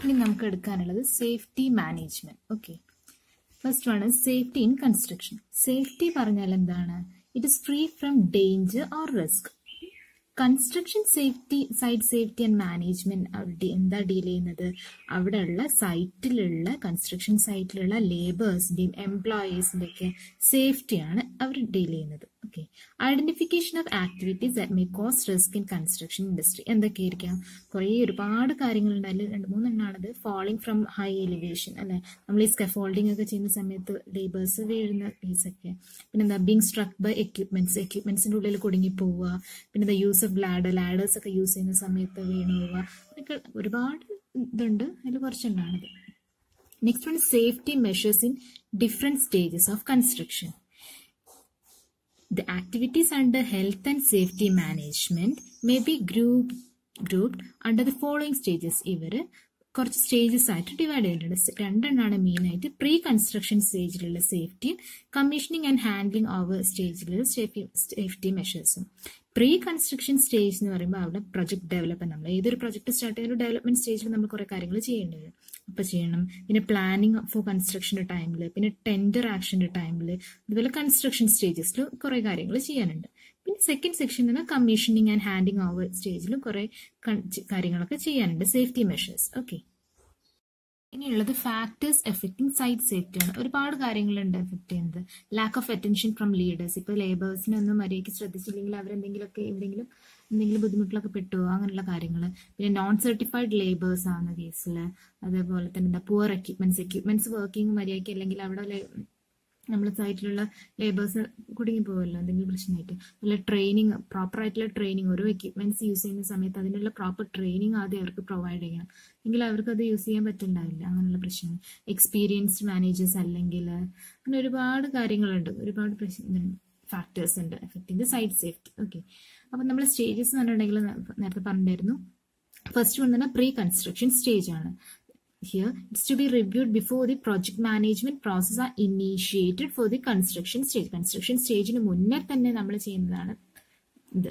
ഇനി നമുക്ക് എടുക്കാനുള്ളത് safety management okay first one safety in construction സേഫ്റ്റി പറഞ്ഞാൽ എന്താണ് it is free from danger or risk construction safety site safety and management എന്താ ഡീൽ ചെയ്യുന്നത് അവിടെയുള്ള സൈറ്റിലുള്ള കൺസ്ട്രക്ഷൻ സൈറ്റിലുള്ള ലേബേഴ്സിന്റെയും എംപ്ലോയീസിന്റെ ഒക്കെ സേഫ്റ്റിയാണ് അവർ ഡീൽ ചെയ്യുന്നത് okay identification of activities that may cause risk in construction industry എന്തൊക്കെയായിരിക്കാം കുറേ ഒരുപാട് കാര്യങ്ങളുണ്ട് അതിൽ രണ്ട് മൂന്നെണ്ണാണത് ഫാളിങ് ഫ്രം ഹൈ എലിവേഷൻ അല്ലെ നമ്മൾ ഈ സ്കഫോൾഡിംഗ് ഒക്കെ ചെയ്യുന്ന സമയത്ത് ലേബേഴ്സ് വീഴുന്ന കേസൊക്കെ പിന്നെന്താ ബീങ് സ്ട്രക്ക് ബൈ എക്യുപ്മെന്റ്സ് എക്യുപ്മെന്റ്സിന്റെ ഉള്ളിൽ കുടുങ്ങി പോവുക പിന്നെ യൂസ് ഓഫ് ലാഡർ ലാഡേഴ്സ് ഒക്കെ യൂസ് ചെയ്യുന്ന സമയത്ത് വീണു പോവുക അതൊക്കെ ഒരുപാട് ഇതുണ്ട് അതിൽ കുറച്ചുണ്ടാണത് next one safety measures in different stages of construction The activities under health and safety management may be grouped, grouped under the following stages. ഇവർ കുറച്ച് സ്റ്റേജസ് ആയിട്ട് ഡിവൈഡ് ചെയ്തിട്ടുണ്ട് രണ്ടെണ്ണമാണ് മെയിൻ ആയിട്ട് പ്രീ കൺസ്ട്രക്ഷൻ സ്റ്റേജിലുള്ള സേഫ്റ്റിയും കമ്മീഷനിങ് ആൻഡ് ഹാൻഡ്ലിംഗ് ഓവർ സ്റ്റേജിലുള്ള safety മെഷേഴ്സും പ്രീ കൺസ്ട്രക്ഷൻ സ്റ്റേജ് എന്ന് പറയുമ്പോൾ അവിടെ പ്രൊജക്ട് ഡെവലപ്മെന്റ് നമ്മൾ ഏതൊരു പ്രൊജക്ട് സ്റ്റാർട്ട് ചെയ്യുന്ന ഡെവലപ്മെന്റ് സ്റ്റേജിൽ നമ്മൾ കുറെ കാര്യങ്ങൾ ചെയ്യേണ്ടി വരും അപ്പൊ ചെയ്യണം പിന്നെ പ്ലാനിങ് ഫോർ കൺസ്ട്രക്ഷന്റെ ടൈമിൽ പിന്നെ ടെൻഡർ ആക്ഷന്റെ ടൈമിൽ അതുപോലെ കൺസ്ട്രക്ഷൻ സ്റ്റേജസിൽ കുറെ കാര്യങ്ങൾ ചെയ്യാനുണ്ട് പിന്നെ സെക്കൻഡ് സെക്ഷൻ എന്ന് കമ്മീഷനിങ് ആൻഡ് ഹാൻഡിങ് ഓവർ സ്റ്റേജിലും കുറെ കാര്യങ്ങളൊക്കെ ചെയ്യാനുണ്ട് സേഫ്റ്റി മെഷേഴ്സ് ഓക്കെ ഇനിയുള്ളത് ഫാക്ടേഴ്സ് എഫക്റ്റിംഗ് സൈറ്റ് സേഫ്റ്റി ആണ് ഒരുപാട് കാര്യങ്ങളുണ്ട് എഫക്ട് ചെയ്യുന്നത് lack of attention from leaders ഇപ്പൊ ലേബേഴ്സിനെ ഒന്നും മര്യാദയ്ക്ക് ശ്രദ്ധിച്ചില്ലെങ്കിൽ അവരെന്തെങ്കിലുമൊക്കെ എവിടെയെങ്കിലും എന്തെങ്കിലും ബുദ്ധിമുട്ടിലൊക്കെ പെട്ടുവോ അങ്ങനെയുള്ള കാര്യങ്ങൾ പിന്നെ നോൺ സർട്ടിഫൈഡ് ലേബേഴ്സ് ആവുന്ന കേസിൽ അതേപോലെ തന്നെ എന്താ പുവർ എക്യുപ്മെന്റ്സ് എക്യുപ്മെന്റ്സ് വർക്കിംഗ് മര്യാദയ്ക്ക് അല്ലെങ്കിൽ അവിടെ നമ്മൾ സൈറ്റിലുള്ള ലേബേഴ്സ് കുടുങ്ങി പോകുമല്ലോ എന്തെങ്കിലും പ്രശ്നമായിട്ട് അല്ല ട്രെയിനിങ് പ്രോപ്പർ ആയിട്ടുള്ള ട്രെയിനിങ് ഓരോ എക്യുപ്മെന്റ്സ് യൂസ് ചെയ്യുന്ന സമയത്ത് അതിനുള്ള പ്രോപ്പർ ട്രെയിനിങ് ആദ്യം അവർക്ക് പ്രൊവൈഡ് ചെയ്യണം എങ്കിൽ അവർക്ക് അത് യൂസ് ചെയ്യാൻ പറ്റുന്നുണ്ടാവില്ല അങ്ങനെയുള്ള പ്രശ്നം എക്സ്പീരിയൻസ്ഡ് മാനേജേഴ്സ് അല്ലെങ്കിൽ അങ്ങനെ ഒരുപാട് കാര്യങ്ങളുണ്ട് ഒരുപാട് പ്രശ്നം ഫാക്ടേഴ്സ് ഉണ്ട് എഫക്റ്റിംഗ് സൈഡ് സേഫ്റ്റി ഓക്കെ അപ്പം നമ്മൾ സ്റ്റേജസ് എന്ന് പറഞ്ഞിട്ടുണ്ടെങ്കിൽ നേരത്തെ പറഞ്ഞിട്ടുണ്ടായിരുന്നു ഫസ്റ്റ് വൺ തന്നെ പ്രീ കൺസ്ട്രക്ഷൻ സ്റ്റേജ് ആണ് Here, it's to be reviewed before the project management process are initiated for the construction stage. Construction സ്റ്റേജിന് മുന്നേ തന്നെ നമ്മൾ ചെയ്യുന്നതാണ് ഇത്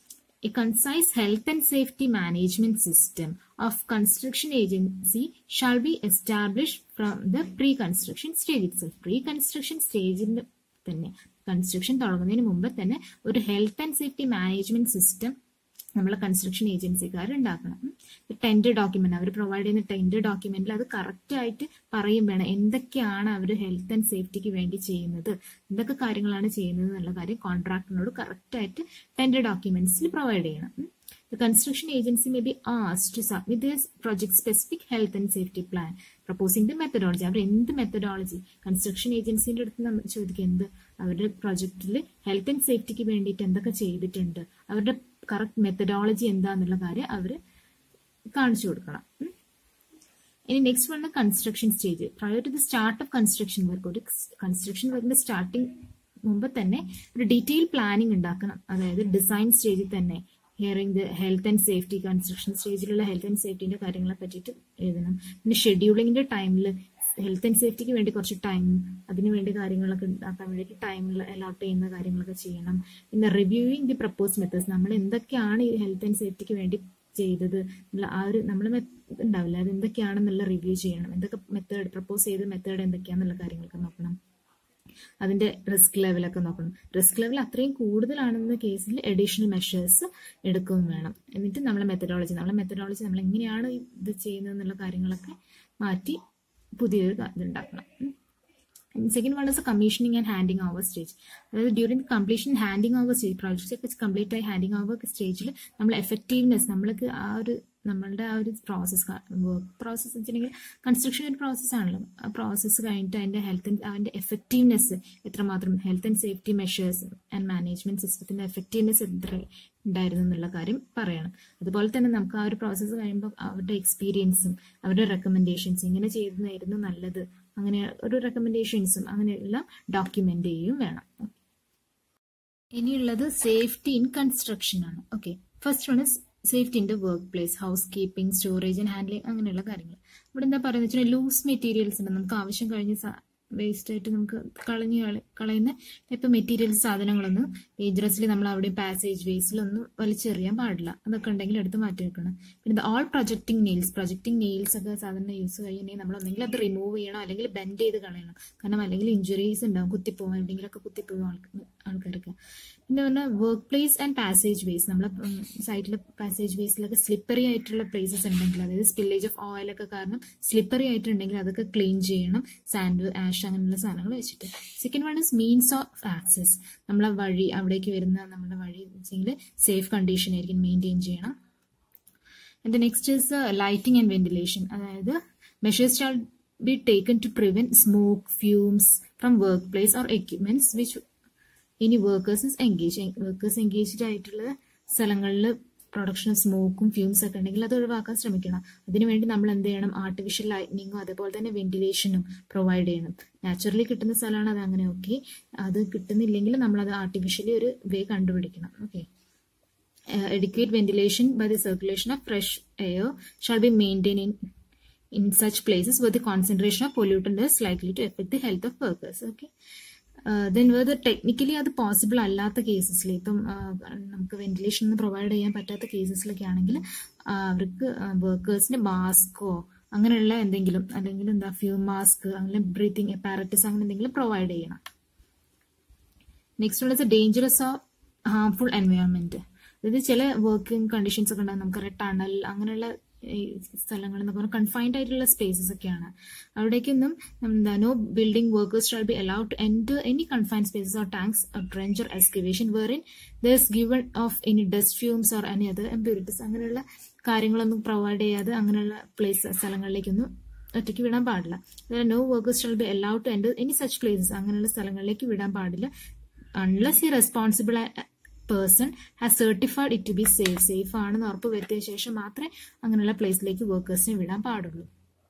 A concise health and safety management system of construction agency shall be established from the pre-construction stage itself. Pre-construction സ്റ്റേജിന്റെ തന്നെ construction തുടങ്ങുന്നതിന് മുമ്പ് തന്നെ ഒരു health and safety management system നമ്മളെ കൺസ്ട്രക്ഷൻ ഏജൻസിക്കാർ ഉണ്ടാക്കണം ടെൻഡർ ഡോക്യുമെന്റ് അവർ പ്രൊവൈഡ് ചെയ്യുന്ന ടെൻഡർ ഡോക്യുമെന്റിൽ അത് കറക്റ്റ് ആയിട്ട് പറയും വേണം എന്തൊക്കെയാണ് അവർ ഹെൽത്ത് ആൻഡ് സേഫ്റ്റിക്ക് വേണ്ടി ചെയ്യുന്നത് എന്തൊക്കെ കാര്യങ്ങളാണ് ചെയ്യുന്നത് എന്നുള്ള കാര്യം കോൺട്രാക്ടറിനോട് കറക്റ്റ് ആയിട്ട് ടെൻഡർ ഡോക്യുമെന്റ്സിൽ പ്രൊവൈഡ് ചെയ്യണം The construction agency may be asked to submit this project specific health and safety plan, proposing the methodology. അവർ എന്ത് മെത്തഡോളജി കൺസ്ട്രക്ഷൻ ഏജൻസിന്റെ അടുത്ത് നമ്മൾ ചോദിക്കുക എന്ത് അവരുടെ പ്രൊജക്റ്റിൽ ഹെൽത്ത് ആൻഡ് സേഫ്റ്റിക്ക് വേണ്ടിയിട്ട് എന്തൊക്കെ ചെയ്തിട്ടുണ്ട് അവരുടെ കറക്റ്റ് മെത്തഡോളജി എന്താന്നുള്ള കാര്യം അവർ കാണിച്ചു കൊടുക്കണം ഇനി next one construction stage prior to the start of construction work ഒരു കൺസ്ട്രക്ഷൻ വർക്കിന്റെ സ്റ്റാർട്ടിങ് മുമ്പ് തന്നെ ഒരു ഡീറ്റെയിൽ പ്ലാനിങ് ഉണ്ടാക്കണം അതായത് ഡിസൈൻ സ്റ്റേജിൽ തന്നെ hearing the health and safety construction സ്റ്റേജിലുള്ള ഹെൽത്ത് ആൻഡ് സേഫ്റ്റിന്റെ കാര്യങ്ങളെ പറ്റിയിട്ട് എഴുതണം പിന്നെ ഷെഡ്യൂളിങ്ങിന്റെ ടൈമിൽ ഹെൽത്ത് ആൻഡ് സേഫ്റ്റിക്ക് വേണ്ടി കുറച്ച് ടൈം അതിന് വേണ്ടി കാര്യങ്ങളൊക്കെ ഉണ്ടാക്കാൻ വേണ്ടി ടൈമിൽ അലോട്ട് ചെയ്യുന്ന കാര്യങ്ങളൊക്കെ ചെയ്യണം പിന്നെ റിവ്യൂയിങ് ദി പ്രപ്പോസ് മെത്തേഡ്സ് നമ്മൾ എന്തൊക്കെയാണ് ഈ ഹെൽത്ത് ആൻഡ് സേഫ്റ്റിക്ക് വേണ്ടി ചെയ്തത് ആ ഒരു നമ്മൾ ഉണ്ടാവില്ല അത് എന്തൊക്കെയാണെന്നുള്ള റിവ്യൂ ചെയ്യണം എന്തൊക്കെ മെത്തേഡ് പ്രപ്പോസ് ചെയ്ത മെത്തേഡ് എന്തൊക്കെയാണെന്നുള്ള കാര്യങ്ങളൊക്കെ നോക്കണം അതിന്റെ റിസ്ക് ലെവലൊക്കെ നോക്കണം റിസ്ക് ലെവൽ അത്രയും കൂടുതലാണെന്ന കേസിൽ അഡീഷണൽ മെഷേഴ്സ് എടുക്കുകയും വേണം എന്നിട്ട് നമ്മളെ മെത്തഡോളജി നമ്മളെ മെത്തഡോളജി നമ്മൾ എങ്ങനെയാണ് ഇത് ചെയ്യുന്നത് എന്നുള്ള കാര്യങ്ങളൊക്കെ മാറ്റി പുതിയൊരു ഇതുണ്ടാക്കണം second one is commissioning and handing over stage അതായത് during completion handing over stage project ഒക്കെ കംപ്ലീറ്റ് ആയി ഹാൻഡിങ് ഓവർ സ്റ്റേജിൽ നമ്മൾ എഫക്റ്റീവ്നെസ് നമ്മൾക്ക് ആ ഒരു നമ്മളുടെ ആ ഒരു പ്രോസസ് വർക്ക് പ്രോസസ്സ് വെച്ചിട്ടുണ്ടെങ്കിൽ കൺസ്ട്രക്ഷൻ ഒരു പ്രോസസ് ആണല്ലോ ആ പ്രോസസ്സ് കഴിഞ്ഞിട്ട് അതിന്റെ ഹെൽത്ത് അതിന്റെ എഫക്റ്റീവ്നെസ് എത്രമാത്രം health and safety measures and management സിസ്റ്റത്തിന്റെ എഫക്റ്റീവ്നെസ് എത്ര ഉണ്ടായിരുന്നു എന്നുള്ള കാര്യം പറയണം അതുപോലെ തന്നെ നമുക്ക് ആ ഒരു പ്രോസസ്സ് കഴിയുമ്പോൾ അവരുടെ എക്സ്പീരിയൻസും അവരുടെ റെക്കമെൻഡേഷൻസ് ഇങ്ങനെ ചെയ്തതായിരുന്നു നല്ലത് അങ്ങനെ ഒരു റെക്കമെൻഡേഷൻസും അങ്ങനെയെല്ലാം ഡോക്യുമെന്റ് ചെയ്യുകയും വേണം ഇനിയുള്ളത് സേഫ്റ്റി ഇൻ കൺസ്ട്രക്ഷൻ ആണ് okay first one is safety in the workplace housekeeping storage and handling അങ്ങനെയുള്ള കാര്യങ്ങൾ ഇവിടെ എന്താ പറയുന്നത് വെച്ചാൽ ലൂസ് മെറ്റീരിയൽസ് ഉണ്ട് നമുക്ക് ആവശ്യം കഴിഞ്ഞ വേസ്റ്റ് ആയിട്ട് നമുക്ക് കളഞ്ഞ് കള- കളയുന്ന ടൈപ്പ് മെറ്റീരിയൽസ് സാധനങ്ങളൊന്നും ഡേഞ്ചറസ്ലി നമ്മൾ അവിടെ പാസേജ് വേസിലൊന്നും വലിച്ചെറിയാൻ പാടില്ല അതൊക്കെ ഉണ്ടെങ്കിൽ എടുത്ത് മാറ്റി വെക്കണം പിന്നെ all projecting nails projecting nails ഒക്കെ സാധാരണ യൂസ് കഴിയുന്നെങ്കിൽ നമ്മൾ ഒന്നെങ്കിൽ അത് റിമൂവ് ചെയ്യണം അല്ലെങ്കിൽ ബെൻഡ് ചെയ്ത് കളയണം കാരണം അല്ലെങ്കിൽ ഇഞ്ചുറീസ് ഉണ്ടാവും കുത്തിപ്പോകും എവിടെയെങ്കിലുമൊക്കെ കുത്തിപ്പോകും ആൾക്ക് ആൾക്കാർക്ക് പിന്നെ പറഞ്ഞാൽ workplace and passageways നമ്മളെ സൈഡിൽ പാസേജ് വേസിലൊക്കെ സ്ലിപ്പറി ആയിട്ടുള്ള പ്ലേസസ് ഉണ്ടെങ്കിൽ അതായത് സ്പില്ലേജ് ഓഫ് ഓയിലൊക്കെ കാരണം സ്ലിപ്പറി ആയിട്ടുണ്ടെങ്കിൽ അതൊക്കെ ക്ലീൻ ചെയ്യണം സാൻഡ് ആഷ് അങ്ങനെയുള്ള സാധനങ്ങൾ വെച്ചിട്ട് second one is means of access നമ്മളെ വഴി അവിടേക്ക് വരുന്ന നമ്മുടെ വഴി വെച്ചെങ്കിൽ സേഫ് കണ്ടീഷൻ ആയിരിക്കും മെയിൻറ്റെയിൻ ചെയ്യണം And the next is uh, lighting and ventilation. അതായത് measures shall be taken to prevent smoke, fumes from workplace or equipments which any workers is engaged. Workers engaged ആയിട്ടുള്ള സ്ഥലങ്ങളിൽ പ്രൊഡക്ഷൻ സ്മോക്കും ഫ്യൂംസ് ഒക്കെ ഉണ്ടെങ്കിൽ അത് ഒഴിവാക്കാൻ ശ്രമിക്കണം അതിനുവേണ്ടി നമ്മൾ എന്ത് ചെയ്യണം ആർട്ടിഫിഷ്യൽ ലൈറ്റ്നിങ്ങും അതേപോലെ തന്നെ വെന്റിലേഷനും പ്രൊവൈഡ് ചെയ്യണം നാച്ചുറലി കിട്ടുന്ന സ്ഥലമാണ് അത് അങ്ങനെ ഓക്കെ അത് കിട്ടുന്നില്ലെങ്കിൽ നമ്മൾ അത് ആർട്ടിഫിഷ്യലി ഒരു വേ കണ്ടുപിടിക്കണം okay uh, adequate ventilation by the circulation of fresh air shall be maintained in in such places where the concentration of pollutant is likely to affect the health of workers okay then വേറെ technically അത് possible അല്ലാത്ത കേസസിൽ ഇപ്പം uh, നമുക്ക് ventilation ഒന്നും provide ചെയ്യാൻ പറ്റാത്ത കേസസിലൊക്കെ ആണെങ്കിൽ അവർക്ക് വർക്കേഴ്സിന് മാസ്കോ അങ്ങനെയുള്ള എന്തെങ്കിലും അല്ലെങ്കിൽ എന്താ ഫ്യൂ മാസ്ക് അങ്ങനെ ബ്രീത്തിങ് അപ്പാരറ്റസ് അങ്ങനെ എന്തെങ്കിലും പ്രൊവൈഡ് ചെയ്യണം നെക്സ്റ്റ് ഉള്ളത് ഡേഞ്ചറസ് ഓഫ് ഹാർംഫുൾ എൻവയോൺമെന്റ് അതായത് ചില വർക്കിംഗ് കണ്ടീഷൻസ് ഒക്കെ ഉണ്ടാകും നമുക്കറിയാം ടണൽ അങ്ങനെയുള്ള ഈ സ്ഥലങ്ങൾ എന്നൊക്കെ പറഞ്ഞാൽ കൺഫൈൻഡ് ആയിട്ടുള്ള സ്പേസസ് ഒക്കെയാണ് അവിടേക്കൊന്നും എന്താ no building workers shall be allowed to enter any confined spaces or tanks trenches excavation wherein thus given off any dust fumes or any other impurities അങ്ങനെയുള്ള കാര്യങ്ങളൊന്നും പ്രൊവൈഡ് ചെയ്യാതെ അങ്ങനെയുള്ള പ്ലേസ് സ്ഥലങ്ങളിലേക്കൊന്നും ഒറ്റയ്ക്ക് വിടാൻ പാടില്ല no workers shall be allowed to enter any such places അങ്ങനെയുള്ള സ്ഥലങ്ങളിലേക്ക് വിടാൻ പാടില്ല അൺലെസ് ഈ responsible person has certified it to be safe safe ആണെന്ന് ഉറപ്പ് വരുത്തിയ ശേഷം മാത്രമേ അങ്ങനെയുള്ള പ്ലേസിലേക്ക് വർക്കേഴ്സിനെ വിടാൻ പാടുള്ളൂ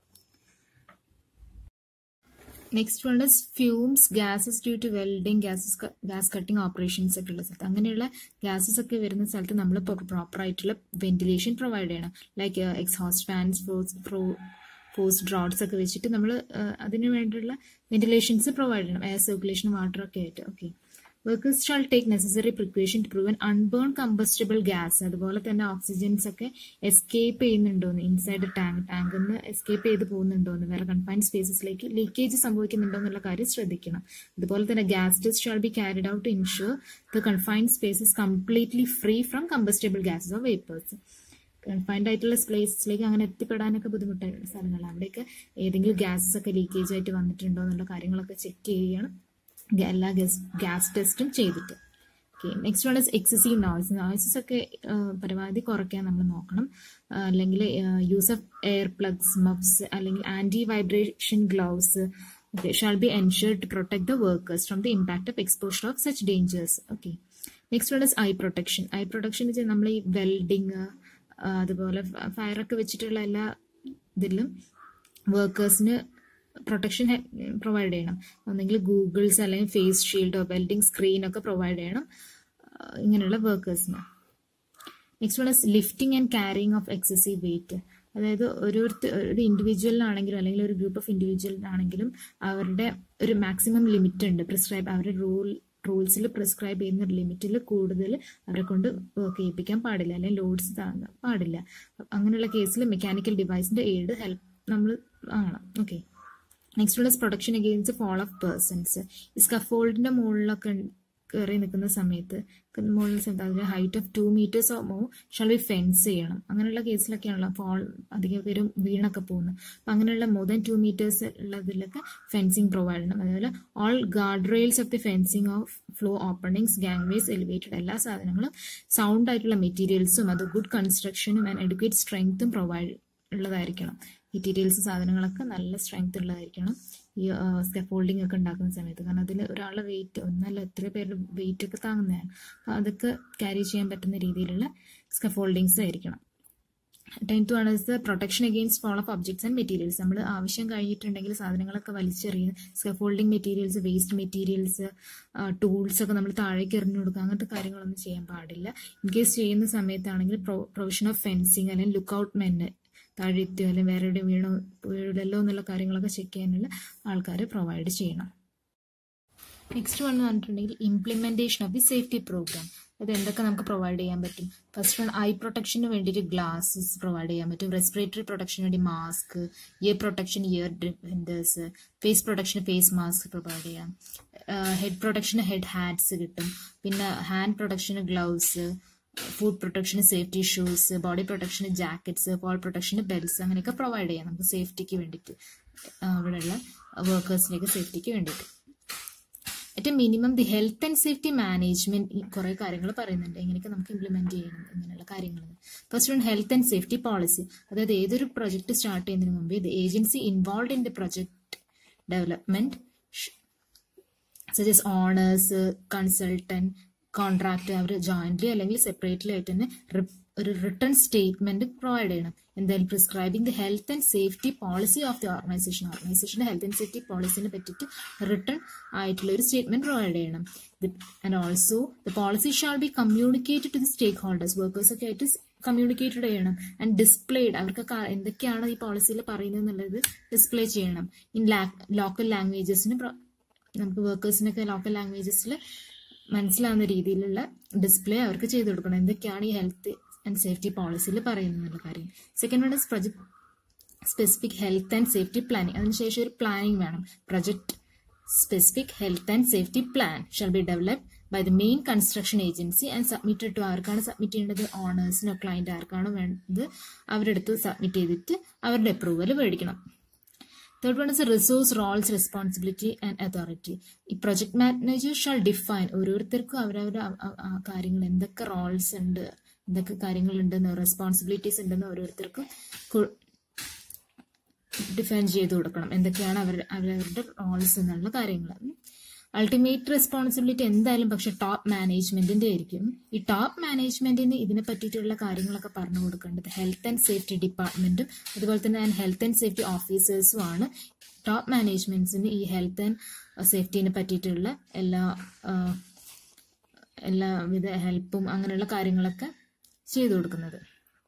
next one is fumes gases due to welding gases gas cutting operations ഒക്കെ ഉള്ള സ്ഥലത്ത് അങ്ങനെയുള്ള ഗ്യാസസ് ഒക്കെ വരുന്ന സ്ഥലത്ത് നമ്മൾ പ്രോപ്പർ ആയിട്ടുള്ള വെന്റിലേഷൻ പ്രൊവൈഡ് ചെയ്യണം like exhaust fans fro force draughts ഒക്കെ വെച്ചിട്ട് നമ്മൾ അതിന് വേണ്ടിയുള്ള വെന്റിലേഷൻസ് പ്രൊവൈഡ് ചെയ്യണം എയർ സർക്കുലേഷൻ വാട്ടർ ഒക്കെ ആയിട്ട് okay workers shall take necessary precaution to prevent unburnt combustible gas അതുപോലെ തന്നെ ഓക്സിജൻസ് ഒക്കെ എസ്കേപ്പ് ചെയ്യുന്നുണ്ടോന്ന് ഇൻസൈഡ് ടാങ്ക് ടാങ്കിൽ നിന്ന് എസ്കേപ്പ് ചെയ്ത് പോകുന്നുണ്ടോന്ന് വേറെ കൺഫൈൻഡ് സ്പേസസിലേക്ക് ലീക്കേജ് സംഭവിക്കുന്നുണ്ടോ എന്നുള്ള കാര്യം ശ്രദ്ധിക്കണം അതുപോലെ തന്നെ gas test shall be carried out ensure the confined spaces completely free from combustible gases or vapours confined ആയിട്ടുള്ള പ്ലേസിലേക്ക് അങ്ങനെ എത്തിപ്പെടാനൊക്കെ ബുദ്ധിമുട്ടായിട്ടുള്ള സ്ഥലങ്ങൾ അവിടെയൊക്കെ ഏതെങ്കിലും ഗ്യാസസ് ഒക്കെ ലീക്കേജ് ആയിട്ട് വന്നിട്ടുണ്ടോ എന്നുള്ള കാര്യങ്ങളൊക്കെ ചെക്ക് ചെയ്യണം എല്ലാ ഗ്യാസ് ഗ്യാസ് ടെസ്റ്റും ചെയ്തിട്ട് okay next one is excessive noise noises ഒക്കെ പരമാവധി കുറയ്ക്കാൻ നമ്മൾ നോക്കണം അല്ലെങ്കിൽ use of ear plugs muffs അല്ലെങ്കിൽ anti vibration gloves okay shall be ensure to protect the workers from the impact of exposure of such dangers okay next one is eye protection eye protection വെച്ചാൽ നമ്മൾ ഈ welding അതുപോലെ ഫയറൊക്കെ വെച്ചിട്ടുള്ള എല്ലാ ഇതിലും വർക്കേഴ്സിന് protection provide ചെയ്യണം ഒന്നെങ്കിൽ ഗൂഗിൾസ് അല്ലെങ്കിൽ ഫേസ് ഷീൽഡോ വെൽഡിംഗ് സ്ക്രീൻ ഒക്കെ പ്രൊവൈഡ് ചെയ്യണം ഇങ്ങനെയുള്ള വർക്കേഴ്സിന് next one is lifting and carrying of excessive weight അതായത് ഓരോരുത്തർ ഒരു ഇൻഡിവിജ്വലിനാണെങ്കിലും അല്ലെങ്കിൽ ഒരു ഗ്രൂപ്പ് ഓഫ് ഇൻഡിവിജ്വലിനാണെങ്കിലും അവരുടെ ഒരു മാക്സിമം ലിമിറ്റ് ഉണ്ട് പ്രിസ്ക്രൈബ് അവരുടെ റൂൾ റൂൾസിൽ പ്രിസ്ക്രൈബ് ചെയ്യുന്ന ലിമിറ്റിൽ കൂടുതൽ അവരെ കൊണ്ട് വർക്ക് ചെയ്യിപ്പിക്കാൻ പാടില്ല അല്ലെങ്കിൽ ലോഡ്സ് താങ്ങാൻ പാടില്ല അങ്ങനെയുള്ള കേസിൽ മെക്കാനിക്കൽ ഡിവൈസിന്റെ എയ്ഡ് ഹെൽപ്പ് നമ്മൾ വാങ്ങണം ഓക്കെ നെക്സ്റ്റ് ഉള്ള protection against fall of persons ഈ സ്കഫോൾഡിന്റെ മുകളിലൊക്കെ കയറി നിൽക്കുന്ന സമയത്ത് മുകളിൽ സമയത്ത് അതിന്റെ height of two metres or more shall B fence ചെയ്യണം അങ്ങനെയുള്ള കേസിലൊക്കെയാണല്ലോ ഫോൾ അധികം പേരും വീണൊക്കെ പോകുന്നത് അപ്പം അങ്ങനെയുള്ള മോർ ദാൻ ടു മീറ്റേഴ്സ് ഉള്ളതിലൊക്കെ ഫെൻസിങ് പ്രൊവൈഡ് ചെയ്യണം അതുപോലെ all guard rails of the fencing of floor openings gangways elevated എല്ലാ സാധനങ്ങളും സൗണ്ട് ആയിട്ടുള്ള മെറ്റീരിയൽസും അത് ഗുഡ് കൺസ്ട്രക്ഷനും ആൻഡ് എഡ്യൂക്കേറ്റ് സ്ട്രെങ്ത്തും പ്രൊവൈഡ് ഉള്ളതായിരിക്കണം മെറ്റീരിയൽസ് സാധനങ്ങളൊക്കെ നല്ല സ്ട്രെങ്ത് ഉള്ളതായിരിക്കണം ഈ സ്കഫോൾഡിംഗ് ഒക്കെ ഉണ്ടാക്കുന്ന സമയത്ത് കാരണം അതിൽ ഒരാളുടെ വെയിറ്റ് ഒന്നല്ല എത്ര പേരുടെ വെയിറ്റ് ഒക്കെ താങ്ങുന്നതാണ് അപ്പോൾ അതൊക്കെ ക്യാരി ചെയ്യാൻ പറ്റുന്ന രീതിയിലുള്ള സ്കഫോൾഡിങ്സ് ആയിരിക്കണം tenth one is the protection against fall of objects and materials നമ്മൾ ആവശ്യം കഴിഞ്ഞിട്ടുണ്ടെങ്കിൽ സാധനങ്ങളൊക്കെ വലിച്ചെറിയുക scaffolding materials waste materials tools ഒക്കെ നമ്മൾ താഴേക്ക് എറിഞ്ഞു കൊടുക്കുക അങ്ങനത്തെ കാര്യങ്ങളൊന്നും ചെയ്യാൻ പാടില്ല ഇൻ കേസ് ചെയ്യുന്ന സമയത്താണെങ്കിൽ പ്രൊവിഷൻ ഓഫ് ഫെൻസിങ് അല്ലെങ്കിൽ ലുക്ക് ഔട്ട് മെൻ താഴെ എത്തിയോ അല്ലെങ്കിൽ വേറെ എവിടെയും വീണോ വീഴല്ലോ എന്നുള്ള കാര്യങ്ങളൊക്കെ ചെക്ക് ചെയ്യാനുള്ള ആൾക്കാർ പ്രൊവൈഡ് ചെയ്യണം നെക്സ്റ്റ് വൺ എന്ന് പറഞ്ഞിട്ടുണ്ടെങ്കിൽ implementation of the safety programme അത് എന്തൊക്കെ നമുക്ക് പ്രൊവൈഡ് ചെയ്യാൻ പറ്റും ഫസ്റ്റ് വൺ ഐ പ്രൊട്ടക്ഷന് വേണ്ടിയിട്ട് ഗ്ലാസസ് പ്രൊവൈഡ് ചെയ്യാൻ പറ്റും റെസ്പിറേറ്ററി പ്രൊട്ടക്ഷന് വേണ്ടി mask ear protection ear defenders face പ്രൊട്ടക്ഷന് ഫേസ് മാസ്ക് പ്രൊവൈഡ് ചെയ്യാം ഹെഡ് പ്രൊട്ടക്ഷന് ഹെഡ് ഹാറ്റ്സ് കിട്ടും പിന്നെ ഹാൻഡ് പ്രൊട്ടക്ഷന് ഗ്ലൗസ് ഫുഡ് പ്രൊട്ടക്ഷന് സേഫ്റ്റി ഷൂസ് ബോഡി പ്രൊട്ടക്ഷന് ജാക്കറ്റ്സ് ഫോൾ പ്രൊട്ടക്ഷന് ബെൽറ്റ്സ് അങ്ങനെയൊക്കെ പ്രൊവൈഡ് ചെയ്യാം നമുക്ക് സേഫ്റ്റിക്ക് വേണ്ടിയിട്ട് അവിടെയുള്ള വർക്കേഴ്സിലേക്ക് സേഫ്റ്റിക്ക് വേണ്ടിയിട്ട് ഏറ്റവും minimum the health and safety management കുറേ കാര്യങ്ങൾ പറയുന്നുണ്ട് എങ്ങനെയൊക്കെ നമുക്ക് ഇംപ്ലിമെന്റ് ചെയ്യണം ഇങ്ങനെയുള്ള കാര്യങ്ങൾ first one health and safety policy അതായത് ഏതൊരു പ്രൊജക്ട് സ്റ്റാർട്ട് ചെയ്യുന്നതിന് മുമ്പ് the agency involve in the project development സജസ് ഓണേഴ്സ് കൺസൾട്ടന്റ് കോൺട്രാക്ട് അവർ ജോയിന്റ്ലി അല്ലെങ്കിൽ സെപ്പറേറ്റ്ലി ആയിട്ട് തന്നെ ഒരു റിട്ടേൺ സ്റ്റേറ്റ്മെന്റ് പ്രൊവൈഡ് ചെയ്യണം എന്തായാലും prescribing the health and safety policy of the organisation ഓർഗനൈസേഷന്റെ ഹെൽത്ത് ആൻഡ് സേഫ്റ്റി പോളിസിനെ പറ്റിയിട്ട് റിട്ടേൺ ആയിട്ടുള്ള ഒരു സ്റ്റേറ്റ്മെന്റ് പ്രൊവൈഡ് ചെയ്യണം and also the policy shall be communicated to the stakeholders workers ഒക്കെ ആയിട്ട് കമ്മ്യൂണിക്കേറ്റഡ് ചെയ്യണം ആൻഡ് ഡിസ്പ്ലേഡ് അവർക്ക് എന്തൊക്കെയാണ് ഈ പോളിസിയിൽ പറയുന്നത് എന്നുള്ളത് ഡിസ്പ്ലേ ചെയ്യണം ഇൻ ലോക്കൽ ലാംഗ്വേജസിന് നമുക്ക് വർക്കേഴ്സിനൊക്കെ ലോക്കൽ ലാംഗ്വേജസിൽ മനസ്സിലാവുന്ന രീതിയിലുള്ള ഡിസ്പ്ലേ അവർക്ക് ചെയ്തു കൊടുക്കണം എന്തൊക്കെയാണ് ഈ ഹെൽത്ത് ആൻഡ് സേഫ്റ്റി പോളിസിയിൽ പറയുന്നുള്ള കാര്യം second one is project specific health and safety planning അതിനുശേഷം ഒരു പ്ലാനിങ് വേണം project specific health and safety plan shall be develop by the main construction agency and submitted to ആർക്കാണ് സബ്മിറ്റ് ചെയ്യേണ്ടത് ഓണേഴ്സിനോ client ആർക്കാണോ വേണ്ടത് അവരുടെ അടുത്ത് സബ്മിറ്റ് ചെയ്തിട്ട് അവരുടെ അപ്രൂവൽ മേടിക്കണം third one is resource roles responsibility and authority ഈ പ്രൊജക്ട് മാനേജർ ഷാൾ ഡിഫൈൻ ഓരോരുത്തർക്കും അവരവരുടെ കാര്യങ്ങൾ എന്തൊക്കെ റോൾസ് ഉണ്ട് എന്തൊക്കെ കാര്യങ്ങളുണ്ടെന്ന് റെസ്പോൺസിബിലിറ്റീസ് ഉണ്ടെന്ന് ഓരോരുത്തർക്കും ഡിഫൈൻ ചെയ്ത് കൊടുക്കണം എന്തൊക്കെയാണ് അവർ അവരവരുടെ റോൾസ് എന്നുള്ള കാര്യങ്ങൾ അൾട്ടിമേറ്റ് റെസ്പോൺസിബിലിറ്റി എന്തായാലും പക്ഷെ ടോപ്പ് മാനേജ്മെന്റിന്റെ ആയിരിക്കും ഈ ടോപ്പ് മാനേജ്മെന്റിന് ഇതിനെ പറ്റിയിട്ടുള്ള കാര്യങ്ങളൊക്കെ പറഞ്ഞു കൊടുക്കേണ്ടത് ഹെൽത്ത് ആൻഡ് സേഫ്റ്റി ഡിപ്പാർട്ട്മെന്റും അതുപോലെ തന്നെ ഹെൽത്ത് ആൻഡ് സേഫ്റ്റി ഓഫീസേഴ്സും ആണ് ടോപ്പ് മാനേജ്മെന്റ്സിന് ഈ ഹെൽത്ത് ആൻഡ് സേഫ്റ്റിനെ പറ്റിയിട്ടുള്ള എല്ലാ എല്ലാവിധ ഹെൽപ്പും അങ്ങനെയുള്ള കാര്യങ്ങളൊക്കെ ചെയ്തു കൊടുക്കുന്നത്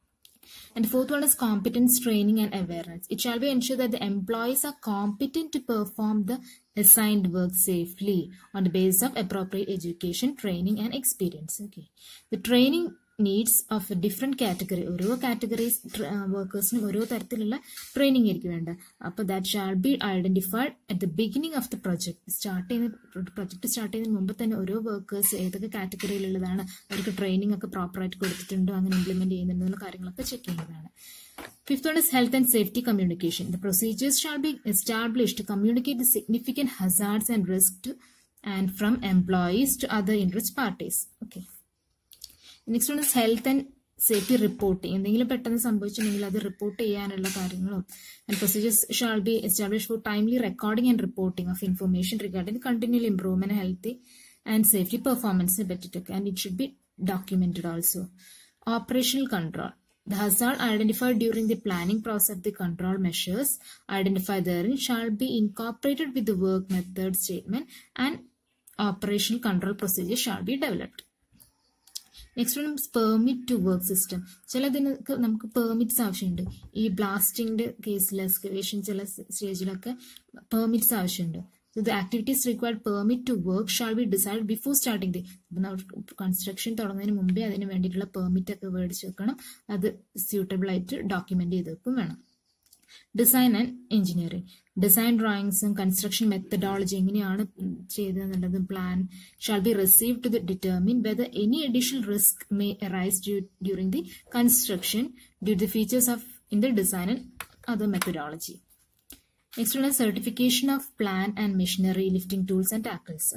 And the fourth one is competence training and awareness. It shall be ensured that the employees are competent to perform the assigned work safely on the basis of appropriate education, training, and experience. Okay. The training needs of different category ഓരോ categories വർക്കേഴ്സിനും ഓരോ തരത്തിലുള്ള training ആയിരിക്കും വേണ്ട അപ്പോൾ that shall be identified at the beginning of the project start ചെയ്യുന്ന project start ചെയ്യുന്നതിന് മുമ്പ് തന്നെ ഓരോ വർക്കേഴ്സ് ഏതൊക്കെ കാറ്റഗറിയിലുള്ളതാണ് അവർക്ക് ട്രെയിനിങ് ഒക്കെ പ്രോപ്പറായിട്ട് കൊടുത്തിട്ടുണ്ടോ അങ്ങനെ ഇംപ്ലിമെന്റ് ചെയ്യുന്നുണ്ടോ എന്നുള്ള കാര്യങ്ങളൊക്കെ ചെക്ക് ചെയ്യുന്നതാണ് Fifth one is health and safety communication. The procedures shall be established to communicate the significant hazards and risks to, and from employees to other interest parties. Okay. Next one is health and safety reporting എന്തെങ്കിലും പെട്ടെന്ന് സംഭവിച്ചിട്ടുണ്ടെങ്കിൽ അത് report ചെയ്യാനുള്ള കാര്യങ്ങളും and procedures shall be establish for timely recording and reporting of information regarding continual improvement healthy and safety പെർഫോമൻസിനെ പറ്റിയിട്ടൊക്കെ and it should be documented also operational control The hazard identified during the planning process of the control measures identified therein shall be incorporated with the work method statement and operational control procedure shall be developed. Next one permit to work system ചിലതിനൊക്കെ നമുക്ക് permits ആവശ്യമുണ്ട് ഈ ബ്ലാസ്റ്റിംഗിന്റെ കേസിൽ excavation ചില സ്റ്റേജിലൊക്കെ permits ആവശ്യമുണ്ട് So the activities required permit to work shall be decided before starting the construction തുടങ്ങുന്നതിന് മുമ്പേ അതിന് വേണ്ടിയിട്ടുള്ള പെർമിറ്റ് ഒക്കെ മേടിച്ച് വെക്കണം അത് സ്യൂട്ടബിൾ ആയിട്ട് ഡോക്യുമെന്റ് ചെയ്ത് വെക്കും വേണം ഡിസൈൻ ആൻഡ് എഞ്ചിനീയറിംഗ് ഡിസൈൻ ഡ്രോയിങ്സും കൺസ്ട്രക്ഷൻ മെത്തഡോളജി എങ്ങനെയാണ് ചെയ്തതെന്നുള്ളതും plan shall be receive to determine whether any additional risk may arise during the construction due the features of in the design and other methodology next ഉള്ള certification of plant and machinery lifting tools and tackles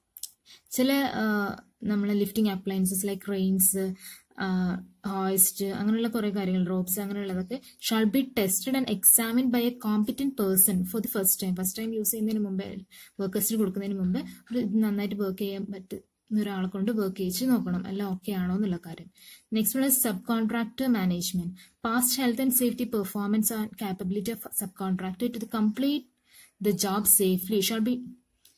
ചില നമ്മളെ lifting appliances like cranes hoist അങ്ങനെയുള്ള കുറെ കാര്യങ്ങൾ ropes അങ്ങനെയുള്ളതൊക്കെ shall be tested and examine by a competent person for the first time first time use ചെയ്യുന്നതിന് മുമ്പേ വർക്കേഴ്സിന് കൊടുക്കുന്നതിന് മുമ്പ് ഇത് നന്നായിട്ട് വർക്ക് ചെയ്യാൻ പറ്റുന്ന ഒരാളെ കൊണ്ട് വർക്ക് ചെയ്യിച്ച് നോക്കണം എല്ലാം ഓക്കെ ആണോ എന്നുള്ള കാര്യം next one subcontractor management past health and safety performance and capability of subcontractor to complete the job safely shall be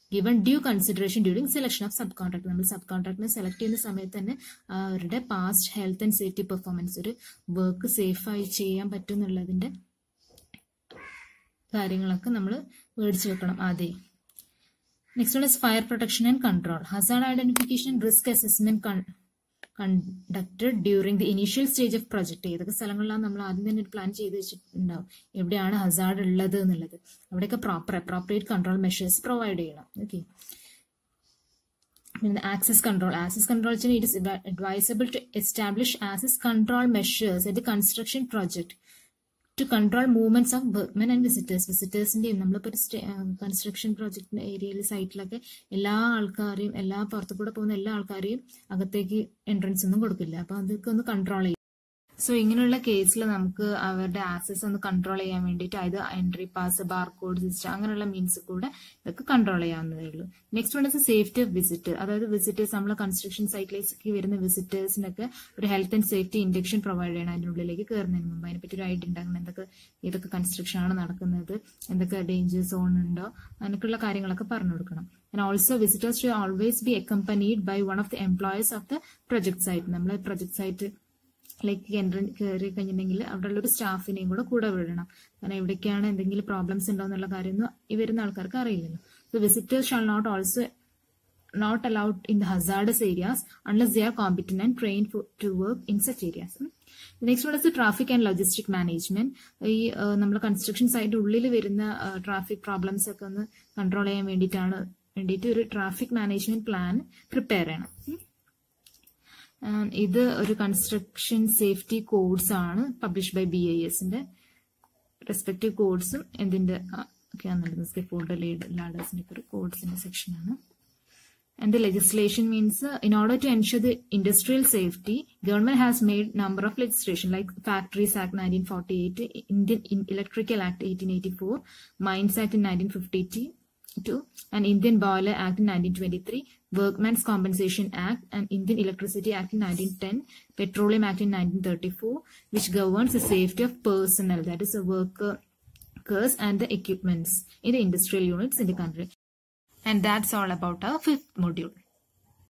given due consideration during selection of subcontract നമ്മൾ സബ് കോൺട്രാക്ടിനെ select ചെയ്യുന്ന സമയത്ത് തന്നെ അവരുടെ past health and safety performance ഒരു work സേഫായി ചെയ്യാൻ പറ്റും എന്നുള്ളതിന്റെ കാര്യങ്ങളൊക്കെ നമ്മൾ മേടിച്ചു വെക്കണം ആദ്യം next one is fire protection and control hazard identification risk assessment conducted during the initial stage of project ഏതൊക്കെ സ്ഥലങ്ങളിലാണ് നമ്മൾ ആദ്യം തന്നെ ഒരു പ്ലാൻ ചെയ്ത് വെച്ചിട്ടുണ്ടാവും എവിടെയാണ് ഹസാർഡ് ഉള്ളത് എന്നുള്ളത് അവിടെയൊക്കെ proper appropriate control measures provide ചെയ്യണം ഓക്കെ പിന്നെ ആക്സസ് കൺട്രോൾ ആക്സസ് കൺട്രോൾ വെച്ചാൽ it is advisable to establish access control measures at construction project to control movements of workmen and visitors വിസിറ്റേഴ്സിന്റെയും നമ്മളിപ്പോൾ ഒരു കൺസ്ട്രക്ഷൻ പ്രോജക്റ്റിന്റെ ഏരിയയിൽ സൈറ്റിലൊക്കെ എല്ലാ ആൾക്കാരെയും എല്ലാ പുറത്തു കൂടെ പോകുന്ന എല്ലാ ആൾക്കാരെയും അകത്തേക്ക് എൻട്രൻസ് ഒന്നും കൊടുക്കില്ല അപ്പൊ അതൊക്കെ ഒന്ന് കൺട്രോൾ ചെയ്യും സോ ഇങ്ങനെയുള്ള കേസിൽ നമുക്ക് അവരുടെ ആക്സസ് ഒന്ന് കൺട്രോൾ ചെയ്യാൻ വേണ്ടിയിട്ട് അത് എൻട്രി പാസ് ബാർകോഡ് സിസ്റ്റം അങ്ങനെയുള്ള മീൻസ് കൂടെ ഇതൊക്കെ കൺട്രോൾ ചെയ്യാവുന്നതേ ഉള്ളൂ next one is safety of visit അതായത് വിസിറ്റേഴ്സ് നമ്മൾ കൺസ്ട്രക്ഷൻ സൈറ്റിലേക്ക് വരുന്ന വിസിറ്റേഴ്സിനൊക്കെ ഒരു health and safety induction provide ചെയ്യണം അതിൻ്റെ ഉള്ളിലേക്ക് കയറുന്നതിന് മുമ്പ് അതിനെപ്പറ്റി ഒരു ഐഡിയ ഉണ്ടാക്കണം എന്തൊക്കെ ഏതൊക്കെ കൺസ്ട്രക്ഷൻ ആണ് നടക്കുന്നത് എന്തൊക്കെ ഡേഞ്ചർ സോൺ ഉണ്ടോ അങ്ങനെയൊക്കെയുള്ള കാര്യങ്ങളൊക്കെ പറഞ്ഞു കൊടുക്കണം and also visitors should always be accompanied by one of the employers of the project site നമ്മൾ പ്രൊജക്ട് സൈറ്റ് ലൈക്ക് എൻട്രൻ കയറി കഴിഞ്ഞിട്ടുണ്ടെങ്കിൽ അവിടെയുള്ള ഒരു സ്റ്റാഫിനെയും കൂടെ കൂടെ വിടണം കാരണം എവിടേക്കാണ് എന്തെങ്കിലും പ്രോബ്ലംസ് ഉണ്ടോ എന്നുള്ള കാര്യമൊന്നും ഈ വരുന്ന ആൾക്കാർക്ക് അറിയില്ലല്ലോ so visitors shall not also not allowed in the hazardous areas unless they are competent and trained for, to work in such areas. The next one is the traffic and logistic management. ഈ നമ്മൾ construction site ഉള്ളിൽ വരുന്ന traffic problems ഒക്കെ ഒന്ന് control ചെയ്യാൻ വേണ്ടിയിട്ടാണ് വേണ്ടിയിട്ട് ഒരു ട്രാഫിക് മാനേജ്മെന്റ് പ്ലാൻ പ്രിപ്പയർ ചെയ്യണം ഇത് ഒരു കൺസ്ട്രക്ഷൻ സേഫ്റ്റി കോഡ്സ് ആണ് പബ്ലിഷ് ബൈ ബി ഐ എസിന്റെ റെസ്പെക്റ്റീവ് കോഡ്സും എന്തിന്റെ ഒക്കെയാണെന്നുള്ളത് സ്കെഫോൾഡ് ലാഡേഴ്സിന്റെ ഒരു കോഡ്സിന്റെ സെക്ഷനാണ് and the legislation means uh, in order to ensure the industrial safety government has made number of legislation like factories act 1948 indian in electrical act 1884 mines act in 1952 and indian boiler act in 1923 workmen's compensation act and indian electricity act in 1910 petroleum act in 1934 which governs the safety of personnel that is the workers and the equipments in the industrial units in the country and that's all about our fifth module.